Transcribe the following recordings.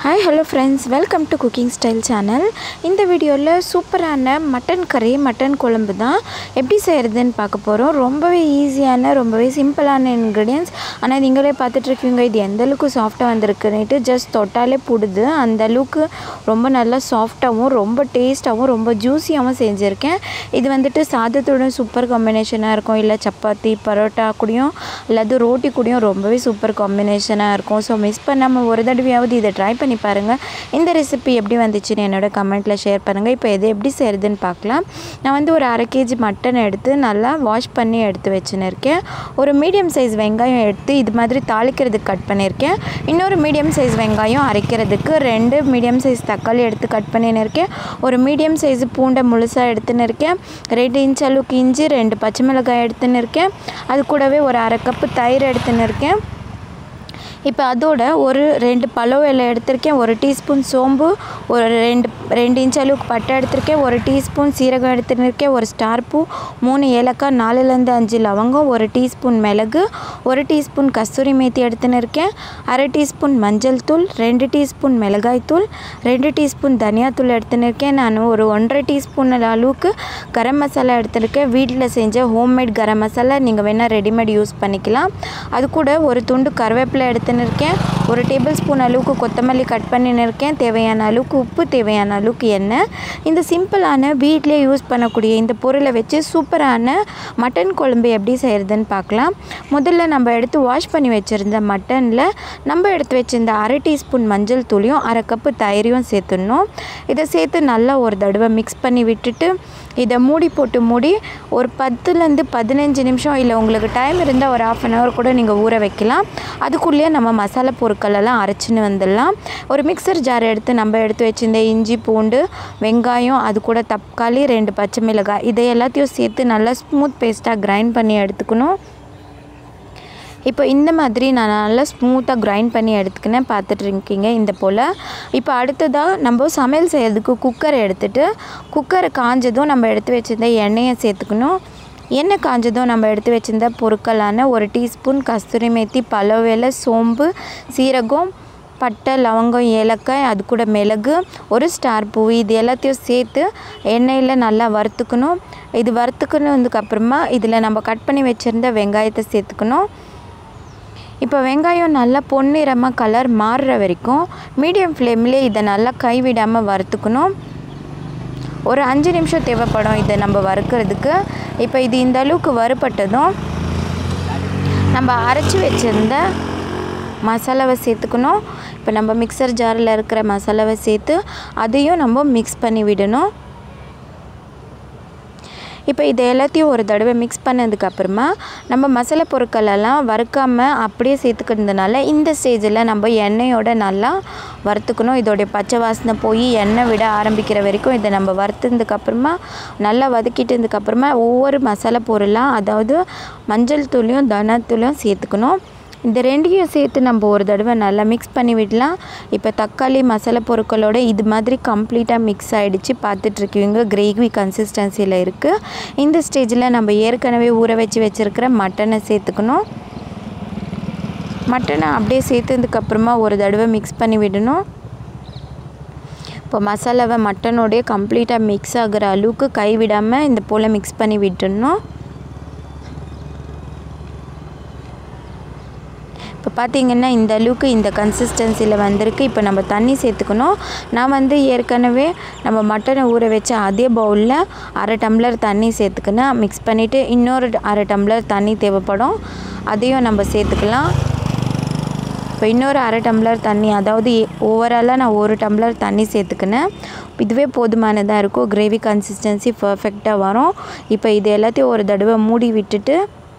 hi hello friends welcome to cooking style channel இந்த வீடியோவில் சூப்பரான மட்டன் கறி மட்டன் குழம்பு தான் எப்படி செய்கிறதுன்னு பார்க்க போகிறோம் ரொம்பவே ஈஸியான ரொம்பவே சிம்பிளான இன்க்ரீடியன்ஸ் ஆனால் நீங்களே பார்த்துட்ருக்கீங்க இது எந்த அளவுக்கு சாஃப்டாக வந்திருக்குன்னுட்டு ஜஸ்ட் தொட்டாலே புடுது அந்த அளவுக்கு ரொம்ப நல்லா சாஃப்டாகவும் ரொம்ப டேஸ்ட்டாகவும் ரொம்ப ஜூஸியாகவும் செஞ்சுருக்கேன் இது வந்துட்டு சாதத்தோட சூப்பர் காம்பினேஷனாக இருக்கும் இல்லை சப்பாத்தி பரோட்டா கூடயும் இல்லாது ரோட்டி கூடயும் ரொம்பவே சூப்பர் காம்பினேஷனாக இருக்கும் ஸோ மிஸ் பண்ணாமல் ஒரு தடவையாவது இதை ட்ரை பண்ணி பாருங்கள் இந்த ரெசிபி எப்படி வந்துச்சுன்னு என்னோட கமெண்ட்டில் ஷேர் பண்ணுங்கள் இப்போ எது எப்படி செய்கிறதுன்னு பார்க்கலாம் நான் வந்து ஒரு அரை கேஜி மட்டன் எடுத்து நல்லா வாஷ் பண்ணி எடுத்து வச்சுன்னு இருக்கேன் ஒரு மீடியம் சைஸ் வெங்காயம் எடுத்து இது மாதிரி தாளிக்கிறதுக்கு கட் பண்ணியிருக்கேன் இன்னொரு மீடியம் சைஸ் வெங்காயம் அரைக்கிறதுக்கு ரெண்டு மீடியம் சைஸ் தக்காளி எடுத்து கட் பண்ணின்னு இருக்கேன் ஒரு மீடியம் சைஸ் பூண்டை முழுசாக எடுத்துன்னு இருக்கேன் ரெண்டு இன்ச் அளவுக்கு இஞ்சி ரெண்டு பச்சை மிளகாய் எடுத்துன்னு இருக்கேன் அது கூடவே ஒரு அரை கப்பு தயிர் எடுத்துன்னு இருக்கேன் இப்போ அதோட ஒரு ரெண்டு பழம் இலை எடுத்திருக்கேன் ஒரு டீஸ்பூன் சோம்பு ஒரு ரெண்டு ரெண்டு இன்ச் அளவுக்கு பட்டை எடுத்திருக்கேன் ஒரு டீஸ்பூன் சீரகம் எடுத்துருக்கேன் ஒரு ஸ்டார் பூ மூணு ஏலக்காய் நாலுலேருந்து அஞ்சு லவங்கம் ஒரு டீஸ்பூன் மிளகு ஒரு டீஸ்பூன் கஸ்தூரி மேத்தி எடுத்துன்னு இருக்கேன் அரை டீஸ்பூன் மஞ்சள் தூள் ரெண்டு டீஸ்பூன் மிளகாய் தூள் ரெண்டு டீஸ்பூன் தனியாத்தூள் எடுத்துன்னு இருக்கேன் நான் ஒரு ஒன்றரை டீஸ்பூன் அளவுக்கு கரம் மசாலா எடுத்துருக்கேன் வீட்டில் செஞ்ச ஹோம்மேட் கரம் மசாலா நீங்கள் வேணால் ரெடிமேட் யூஸ் பண்ணிக்கலாம் அது கூட ஒரு துண்டு கருவேப்பிலை எடுத்துன்னு இருக்கேன் ஒரு டேபிள் ஸ்பூன் அளவுக்கு கொத்தமல்லி கட் பண்ணின்னு இருக்கேன் தேவையான அளவுக்கு உப்பு தேவையான அளவுக்கு எண்ணெய் இந்த சிம்பிளான வீட்டிலே யூஸ் பண்ணக்கூடிய இந்த பொருளை வச்சு சூப்பரான மட்டன் குழம்பு எப்படி செய்கிறதுன்னு பார்க்கலாம் முதல்ல நம்ம எடுத்து வாஷ் பண்ணி வச்சுருந்த மட்டனில் நம்ம எடுத்து வச்சிருந்த அரை டீஸ்பூன் மஞ்சள் தூளியும் அரை கப்பு தயிரையும் சேர்த்துடணும் இதை சேர்த்து நல்லா ஒரு தடவை மிக்ஸ் பண்ணி விட்டுட்டு இதை மூடி போட்டு மூடி ஒரு பத்துலேருந்து பதினஞ்சு நிமிஷம் இல்லை உங்களுக்கு டைம் இருந்தால் ஒரு ஆஃப் அன் ஹவர் கூட நீங்கள் ஊற வைக்கலாம் அதுக்குள்ளேயே நம்ம மசாலா பொருட்கள் எல்லாம் அரைச்சின்னு வந்துடலாம் ஒரு மிக்சர் ஜார் எடுத்து நம்ம எடுத்து வச்சிருந்த இஞ்சி பூண்டு வெங்காயம் அது கூட தக்காளி ரெண்டு பச்சை மிளகாய் இதை எல்லாத்தையும் சேர்த்து நல்லா ஸ்மூத் பேஸ்ட்டாக கிரைண்ட் பண்ணி எடுத்துக்கணும் இப்போ இந்த மாதிரி நான் நல்லா ஸ்மூத்தாக கிரைண்ட் பண்ணி எடுத்துக்கினேன் பார்த்துட்டு இருக்கீங்க இந்த போல் இப்போ அடுத்ததாக நம்ம சமையல் செய்கிறதுக்கு குக்கர் எடுத்துகிட்டு குக்கரை காஞ்சதும் நம்ம எடுத்து வச்சிருந்த எண்ணெயை சேர்த்துக்கணும் எண்ணெய் காஞ்சதும் நம்ம எடுத்து வச்சிருந்த பொருட்களான ஒரு டீஸ்பூன் கஸ்தூரி மேத்தி பலவேலை சோம்பு சீரகம் பட்டை லவங்கம் ஏலக்காய் அது கூட மிளகு ஒரு ஸ்டார் பூ இது எல்லாத்தையும் சேர்த்து எண்ணெயில் நல்லா வறுத்துக்கணும் இது வறுத்துக்கணுன்றதுக்கப்புறமா இதில் நம்ம கட் பண்ணி வச்சுருந்த வெங்காயத்தை சேர்த்துக்கணும் இப்போ வெங்காயம் நல்லா பொன்னிறமாக கலர் மாறுற வரைக்கும் மீடியம் ஃப்ளேம்லேயே இதை நல்லா கைவிடாமல் வறுத்துக்கணும் ஒரு அஞ்சு நிமிஷம் தேவைப்படும் இதை நம்ம வறுக்கிறதுக்கு இப்போ இது இந்த அளவுக்கு வறுப்பட்டதும் நம்ம அரைச்சி வச்சுருந்த மசாலாவை சேர்த்துக்கணும் இப்போ நம்ம மிக்சர் ஜாரில் இருக்கிற மசாலாவை சேர்த்து அதையும் நம்ம மிக்ஸ் பண்ணி விடணும் இப்போ இதை எல்லாத்தையும் ஒரு தடவை மிக்ஸ் பண்ணதுக்கப்புறமா நம்ம மசாலா பொருட்கள் எல்லாம் வறுக்காமல் அப்படியே சேர்த்துக்கிறதுனால இந்த ஸ்டேஜில் நம்ம எண்ணெயோட நல்லா வறுத்துக்கணும் இதோடைய பச்சை வாசனை போய் எண்ணெய் விட ஆரம்பிக்கிற வரைக்கும் இதை நம்ம வறுத்ததுக்கப்புறமா நல்லா வதக்கிட்டதுக்கப்புறமா ஒவ்வொரு மசாலா பொருளாக அதாவது மஞ்சள் தூளையும் தனத்தூளையும் சேர்த்துக்கணும் இந்த ரெண்டையும் சேர்த்து நம்ம ஒரு தடவை நல்லா மிக்ஸ் பண்ணி விடலாம் இப்போ தக்காளி மசாலா பொருட்களோட இது மாதிரி கம்ப்ளீட்டாக மிக்ஸ் ஆகிடுச்சு பார்த்துட்ருக்கீங்க கிரேவி கன்சிஸ்டன்சியில் இருக்குது இந்த ஸ்டேஜில் நம்ம ஏற்கனவே ஊற வச்சு வச்சுருக்கிற மட்டனை சேர்த்துக்கணும் மட்டனை அப்படியே சேர்த்ததுக்கப்புறமா ஒரு தடவை மிக்ஸ் பண்ணி விடணும் இப்போ மசாலாவை மட்டனோடைய கம்ப்ளீட்டாக மிக்ஸ் ஆகிற அளவுக்கு கைவிடாமல் இந்த போல் மிக்ஸ் பண்ணி விட்டுடணும் இப்போ பார்த்திங்கன்னா இந்த அளவுக்கு இந்த கன்சிஸ்டன்சியில் வந்திருக்கு இப்போ நம்ம தண்ணி சேர்த்துக்கணும் நான் வந்து ஏற்கனவே நம்ம மட்டனை ஊற வச்ச அதே பவுலில் அரை டம்ளர் தண்ணி சேர்த்துக்கினேன் மிக்ஸ் பண்ணிவிட்டு இன்னொரு அரை டம்ளர் தண்ணி தேவைப்படும் அதையும் நம்ம சேர்த்துக்கலாம் இப்போ இன்னொரு அரை டம்ளர் தண்ணி அதாவது ஓவராலாக நான் ஒரு டம்ளர் தண்ணி சேர்த்துக்கினேன் இதுவே போதுமானதாக இருக்கும் கிரேவி கன்சிஸ்டன்சி பர்ஃபெக்டாக வரும் இப்போ இது எல்லாத்தையும் ஒரு தடவை மூடி விட்டுட்டு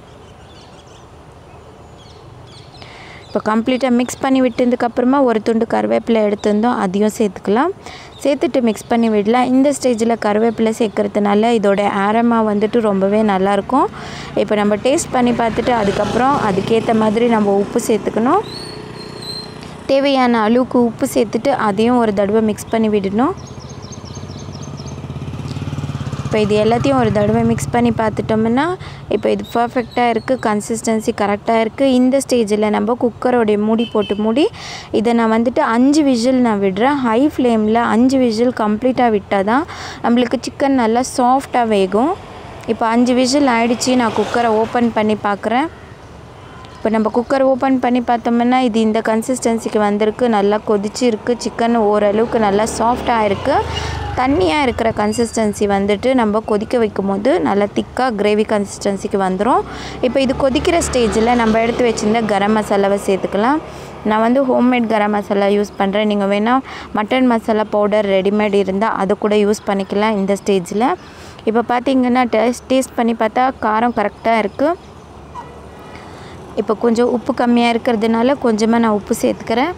இப்போ கம்ப்ளீட்டாக மிக்ஸ் பண்ணி விட்டதுக்கப்புறமா ஒரு துண்டு கருவேப்பிலை எடுத்திருந்தோம் அதையும் சேர்த்துக்கலாம் சேர்த்துட்டு மிக்ஸ் பண்ணி விடலாம் இந்த ஸ்டேஜில் கருவேப்பிலை சேர்க்கறதுனால இதோட ஆரமா வந்துட்டு ரொம்பவே நல்லாயிருக்கும் இப்போ நம்ம டேஸ்ட் பண்ணி பார்த்துட்டு அதுக்கப்புறம் அதுக்கேற்ற மாதிரி நம்ம உப்பு சேர்த்துக்கணும் தேவையான அளவுக்கு உப்பு சேர்த்துட்டு அதையும் ஒரு தடவை மிக்ஸ் பண்ணி விடணும் இப்போ இது எல்லாத்தையும் ஒரு தடவை மிக்ஸ் பண்ணி பார்த்துட்டோம்னா இப்போ இது பர்ஃபெக்டாக இருக்குது கன்சிஸ்டன்சி கரெக்டாக இருக்குது இந்த ஸ்டேஜில் நம்ம குக்கரோடைய மூடி போட்டு மூடி இதை நான் வந்துட்டு அஞ்சு விசில் நான் விடுறேன் ஹை ஃப்ளேமில் அஞ்சு விசில் கம்ப்ளீட்டாக விட்டால் தான் நம்மளுக்கு சிக்கன் நல்லா சாஃப்டாக வேகும் இப்போ அஞ்சு விசில் ஆயிடுச்சு நான் குக்கரை ஓப்பன் பண்ணி பார்க்குறேன் இப்போ நம்ம குக்கர் ஓப்பன் பண்ணி பார்த்தோம்னா இது இந்த கன்சிஸ்டன்சிக்கு வந்திருக்கு நல்லா கொதிச்சு இருக்குது சிக்கன் ஓரளவுக்கு நல்லா சாஃப்டாக இருக்குது தண்ணியாக இருக்கிற கன்சிஸ்டன்சி வந்துட்டு நம்ம கொதிக்க வைக்கும் போது நல்லா திக்காக கிரேவி கன்சிஸ்டன்சிக்கு வந்துடும் இப்போ இது கொதிக்கிற ஸ்டேஜில் நம்ம எடுத்து வச்சுருந்த கரம் மசாலாவை சேர்த்துக்கலாம் நான் வந்து ஹோம்மேட் கரம் மசாலா யூஸ் பண்ணுறேன் நீங்கள் வேணால் மட்டன் மசாலா பவுடர் ரெடிமேட் இருந்தால் அதை கூட யூஸ் பண்ணிக்கலாம் இந்த ஸ்டேஜில் இப்போ பார்த்தீங்கன்னா டேஸ்ட் டேஸ்ட் பண்ணி பார்த்தா காரம் கரெக்டாக இருக்குது இப்போ கொஞ்சம் உப்பு கம்மியாக இருக்கிறதுனால கொஞ்சமாக நான் உப்பு சேர்த்துக்கிறேன்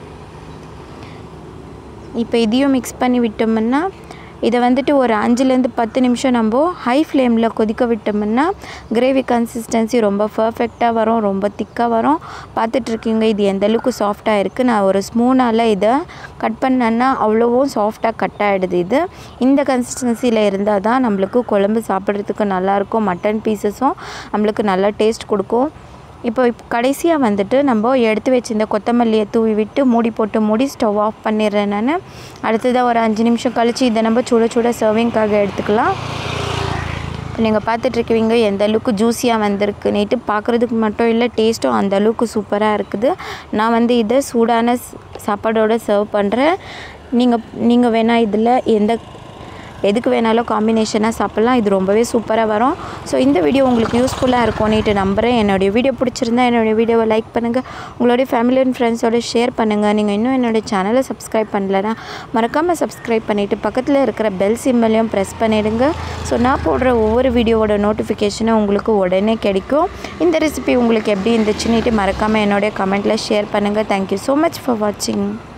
இப்போ இதையும் மிக்ஸ் பண்ணி விட்டோம்னா இதை வந்துட்டு ஒரு அஞ்சுலேருந்து பத்து நிமிஷம் நம்ம ஹை ஃப்ளேமில் கொதிக்க விட்டோம்னா கிரேவி கன்சிஸ்டன்சி ரொம்ப பர்ஃபெக்டாக வரும் ரொம்ப திக்காக வரும் பார்த்துட்ருக்கீங்க இது எந்த அளவுக்கு சாஃப்டாக இருக்குது நான் ஒரு ஸ்பூனால் இதை கட் பண்ணேன்னா அவ்வளோவும் சாஃப்டாக கட் ஆகிடுது இது இந்த கன்சிஸ்டன்சியில் இருந்தால் தான் நம்மளுக்கு குழம்பு சாப்பிட்றதுக்கு நல்லாயிருக்கும் மட்டன் பீசஸும் நம்மளுக்கு நல்லா டேஸ்ட் கொடுக்கும் இப்போ இப்போ கடைசியாக வந்துட்டு நம்ம எடுத்து வச்சிருந்த கொத்தமல்லியை தூவி விட்டு மூடி போட்டு மூடி ஸ்டவ் ஆஃப் பண்ணிடுறேன் நான் அடுத்ததாக ஒரு அஞ்சு நிமிஷம் கழித்து இதை நம்ம சுட சுட சர்விங்க்காக எடுத்துக்கலாம் நீங்கள் பார்த்துட்ருக்குவீங்க எந்த அளவுக்கு ஜூஸியாக வந்திருக்கு நேற்று பார்க்குறதுக்கு மட்டும் இல்லை டேஸ்ட்டும் அந்த அளவுக்கு சூப்பராக இருக்குது நான் வந்து இதை சூடான சாப்பாடோடு சர்வ் பண்ணுறேன் நீங்கள் நீங்கள் வேணால் இதில் எந்த எதுக்கு வேணாலும் காம்பினேஷனாக சாப்பிட்லாம் இது ரொம்பவே சூப்பராக வரும் ஸோ இந்த வீடியோ உங்களுக்கு யூஸ்ஃபுல்லாக இருக்கும்னுட்டு நம்புகிறேன் என்னுடைய வீடியோ பிடிச்சிருந்தா என்னுடைய வீடியோவை லைக் பண்ணுங்கள் உங்களுடைய ஃபேமிலி அண்ட் ஃப்ரெண்ட்ஸோட ஷேர் பண்ணுங்கள் நீங்கள் இன்னும் என்னுடைய சேனலை சப்ஸ்கிரைப் பண்ணலன்னா மறக்காமல் சப்ஸ்கிரைப் பண்ணிவிட்டு பக்கத்தில் இருக்கிற பெல் சிம்மலையும் ப்ரெஸ் பண்ணிவிடுங்க ஸோ நான் போடுற ஒவ்வொரு வீடியோவோட நோட்டிஃபிகேஷனும் உங்களுக்கு உடனே கிடைக்கும் இந்த ரெசிபி உங்களுக்கு எப்படி இருந்துச்சுன்னுட்டு மறக்காமல் என்னுடைய கமெண்ட்டில் ஷேர் பண்ணுங்கள் தேங்க்யூ ஸோ மச் ஃபார் வாட்சிங்